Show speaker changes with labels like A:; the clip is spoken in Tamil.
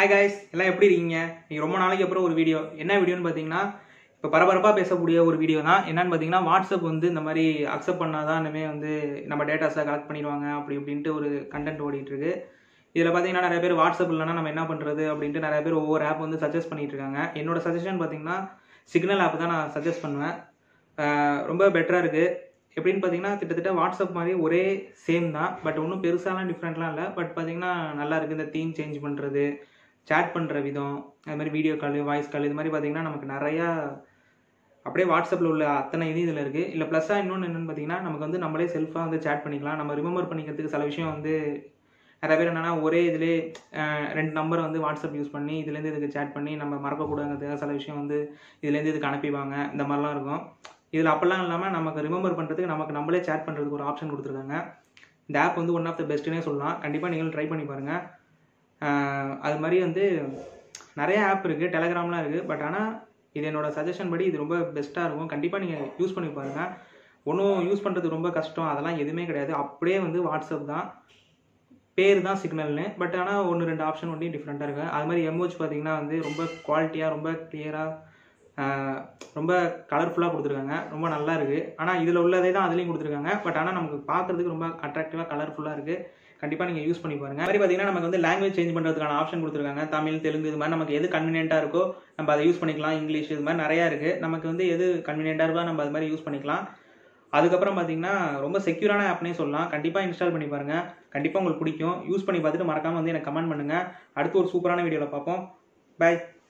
A: ஹாய் guys எல்லாம் எப்படி இருக்கீங்க நீங்கள் ரொம்ப நாளைக்கு அப்புறம் ஒரு வீடியோ என்ன வீடியோன்னு பார்த்தீங்கன்னா இப்போ பரபரப்பாக பேசக்கூடிய ஒரு வீடியோ தான் என்னன்னு பார்த்தீங்கன்னா வாட்ஸ்அப் வந்து இந்த மாதிரி அக்செப்ட் பண்ணாதான் இனிமேல் வந்து நம்ம டேட்டாஸை கலெக்ட் பண்ணிடுவாங்க அப்படி இப்படின்ட்டு ஒரு கண்டென்ட் ஓடிட்டு இருக்கு இதில் பார்த்தீங்கன்னா நிறைய பேர் வாட்ஸ்அப் இல்லைனா நம்ம என்ன பண்ணுறது அப்படின்ட்டு நிறைய பேர் ஒவ்வொரு ஆப் வந்து சஜஸ்ட் பண்ணிட்டு இருக்காங்க என்னோட சஜஷன் பார்த்தீங்கன்னா சிக்னல் ஆப் தான் நான் சஜஸ்ட் பண்ணுவேன் ஆஹ் ரொம்ப பெட்டராக இருக்குது எப்படின்னு பார்த்தீங்கன்னா கிட்டத்தட்ட வாட்ஸ்அப் மாதிரி ஒரே சேம் தான் பட் ஒன்றும் பெருசாலாம் டிஃப்ரெண்ட்லாம் இல்லை பட் பார்த்தீங்கன்னா நல்லா இருக்குது இந்த தீம் சேஞ்ச் பண்ணுறது சேட் பண்ணுற விதம் அது மாதிரி வீடியோ கால் வாய்ஸ் கால் இது மாதிரி பார்த்தீங்கன்னா நமக்கு நிறையா அப்படியே வாட்ஸ்அப்பில் உள்ள அத்தனை இது இதில் இருக்குது இல்லை ப்ளஸ்ஸாக இன்னொன்று என்னென்னு பார்த்தீங்கன்னா நமக்கு வந்து நம்மளே செல்ஃபாக வந்து சேட் பண்ணிக்கலாம் நம்ம ரிமெம்பர் பண்ணிக்கிறதுக்கு சில விஷயம் வந்து நிறைய பேர் என்னென்னா ஒரே இதிலே அஹ், ரெண்டு நம்பரை வந்து வாட்ஸ்அப் யூஸ் பண்ணி இதுலேருந்து இதுக்கு சேட் பண்ணி நம்ம மறக்கக்கூடாதுங்கிறதுக்காக சில விஷயம் வந்து இதுலேருந்து இதுக்கு அனுப்பிவாங்க இந்த மாதிரிலாம் இருக்கும் இதில் அப்போல்லாம் இல்லாமல் நமக்கு ரிமெம்பர் பண்ணுறதுக்கு நமக்கு நம்மளே சேட் பண்ணுறதுக்கு ஒரு ஆப்ஷன் கொடுத்துருக்காங்க இந்த ஆப் வந்து ஒன் ஆஃப் த பெஸ்ட்டுனே சொல்லலாம் கண்டிப்பாக நீங்களும் ட்ரை பண்ணி பாருங்கள் அது மாதிரி வந்து நிறைய ஆப் இருக்குது டெலகிராம்லாம் இருக்குது பட் ஆனால் இது என்னோட சஜஷன் படி இது ரொம்ப பெஸ்ட்டாக இருக்கும் கண்டிப்பாக நீங்கள் யூஸ் பண்ணி பாருங்கள் ஒன்றும் யூஸ் பண்ணுறது ரொம்ப கஷ்டம் அதெல்லாம் எதுவுமே கிடையாது அப்படியே வந்து வாட்ஸ்அப் தான் பேர் தான் சிக்னல்னு பட் ஆனால் ஒன்று ரெண்டு ஆப்ஷன் ஒன்றையும் டிஃப்ரெண்ட்டாக இருக்கு அது மாதிரி எமோஜ் பார்த்தீங்கன்னா வந்து ரொம்ப குவாலிட்டியாக ரொம்ப கிளியராக ரொம்ப கலர்ஃபுல்லாக கொடுத்துருக்காங்க ரொம்ப நல்லா இருக்குது ஆனால் இதில் உள்ளதே தான் அதுலேயும் கொடுத்துருக்காங்க பட் ஆனால் நமக்கு பார்க்குறதுக்கு ரொம்ப அட்ராக்டிவாக கலர்ஃபுல்லாக இருக்குது கண்டிப்பாக நீங்கள் யூஸ் பண்ணி பாருங்கள் மாதிரி பார்த்தீங்கன்னா நமக்கு வந்து லாங்குவேஜ் சேஞ்ச் பண்ணுறதுக்கான ஆப்ஷன் கொடுத்துருக்காங்க தமிழ் தெலுங்கு இது மாதிரி நமக்கு எது கன்வீனியண்ட்டாக இருக்கோ நம்ம அதை யூஸ் பண்ணிக்கலாம் இங்கிலீஷ் இது மாதிரி நிறையா இருக்குது நமக்கு வந்து எது கன்வீனியண்ட்டாக இருக்கோ நம்ம அது மாதிரி யூஸ் பண்ணிக்கலாம் அதுக்கப்புறம் பார்த்தீங்கன்னா ரொம்ப செக்யூரான ஆப்னே சொல்லலாம் கண்டிப்பாக இன்ஸ்டால் பண்ணி பாருங்கள் கண்டிப்பாக உங்களுக்கு பிடிக்கும் யூஸ் பண்ணி பார்த்துட்டு மறக்காமல் வந்து எனக்கு கமெண்ட் பண்ணுங்கள் அடுத்து ஒரு சூப்பரான வீடியோவில் பார்ப்போம் பை